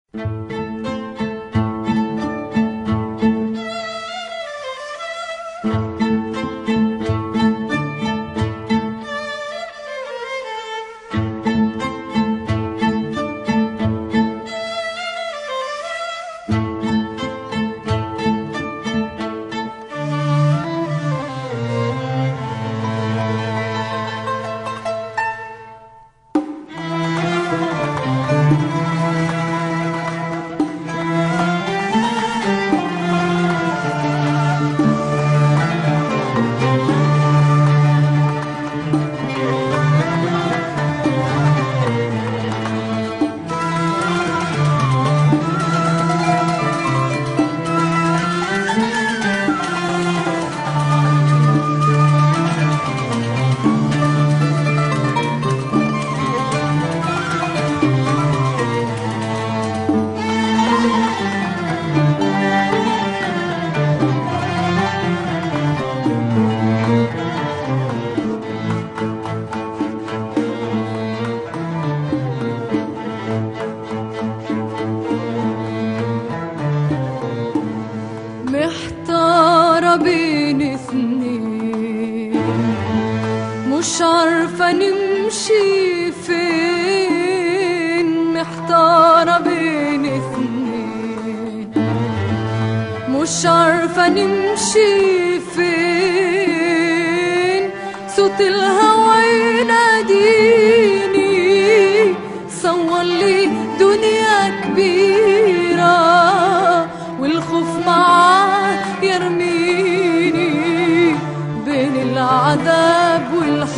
محتارة بين اتنين مش عارفة نمشي فين محتارة بين اتنين مش عارفة نمشي فين صوت الهوى يناديني صور لي دنيا كبيرة والخوف معاه يرميني بين العذاب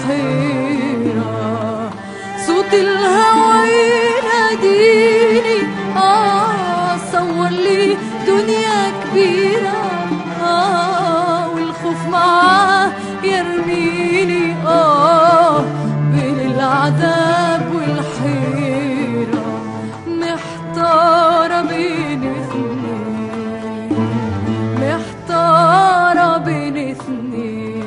والحيرة صوت الهوى يناديني آه صور لي دنيا كبيرة آه والخوف معاه يرميني آه بين العذاب والحيرة محتارة بين اثنين محتارة بين اثنين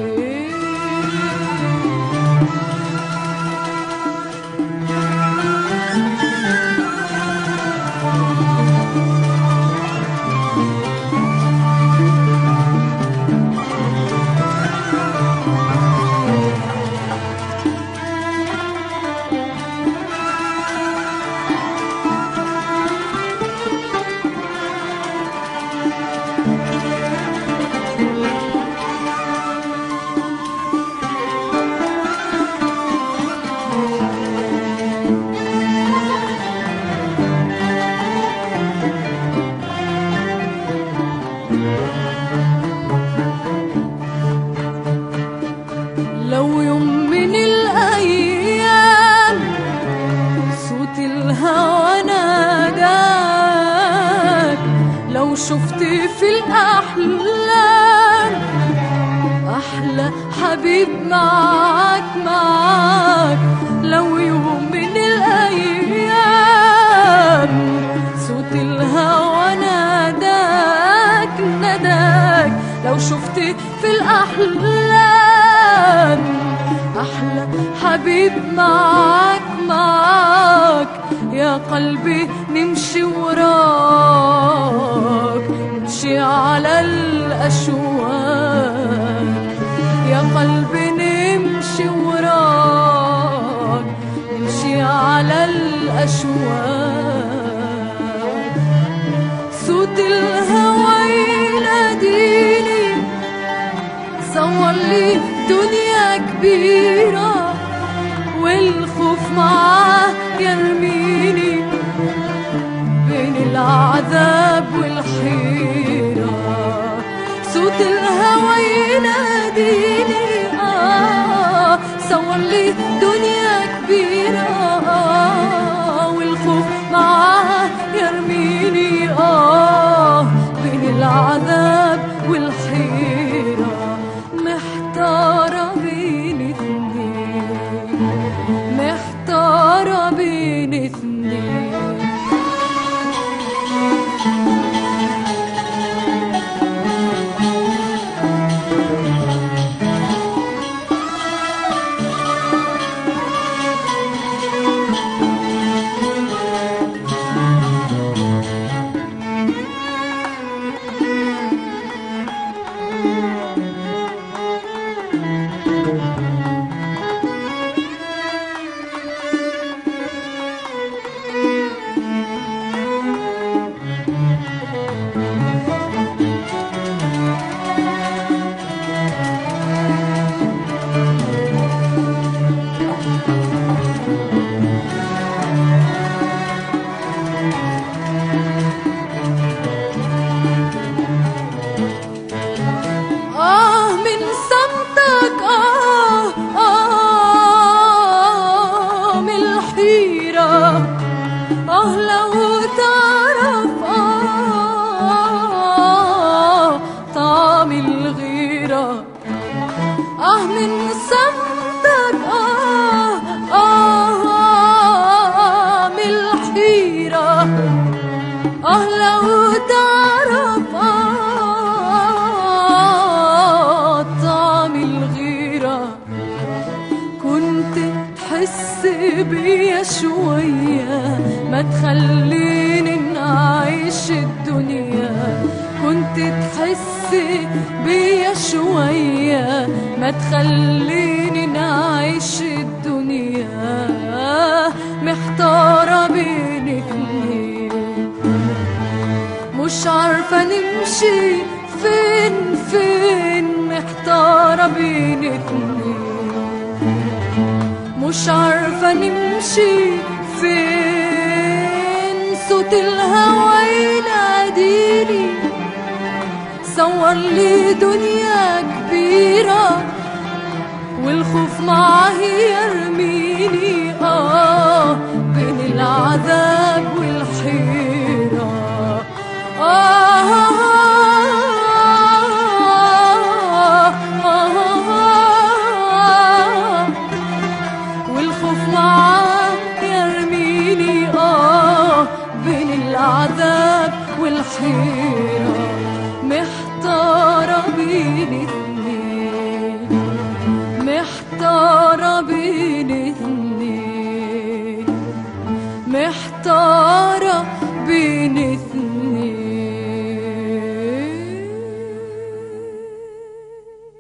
لو يوم من الأيام صوت الهوى ناداك لو شفت في الأحلام أحلى حبيب معاك معاك لو يوم من الأيام صوت الهوى ناداك ناداك لو شفت في الأحلام أحلى حبيب معاك معاك يا قلبي نمشي وراك نمشي على الأشواك يا قلبي نمشي وراك نمشي على الأشواك صوت الهوى يناديني صور لي دنيا كبيرة والخوف معاه يرميني بين العذاب والحيرة صوت الهوى يناديني آه صور لي دنيا كبيرة آه والخوف معاه يرميني آه بين العذاب والحيرة محتارة بين اتنين محتارة بين اتنين تعرف آه طعم الغيرة آه من صمتك آه آه آه من الحيرة آه لو تعرف آه طعم الغيرة كنت تحس بيا شوية ما تخليني نعيش الدنيا كنت تحس بيا شوية ما تخليني نعيش الدنيا محتارة بين اتنين مش عارفة نمشي فين فين محتارة بين اتنين مش عارفة نمشي فين صوت الهوا يناديني صور لي دنيا كبيرة والخوف معاه يرميني آه بين العذاب والحيرة آه آه آه آه والخوف معاه يرميني آه بين العذاب والحيرة محتارة بين اتنين محتارة بين اتنين محتارة بين اتنين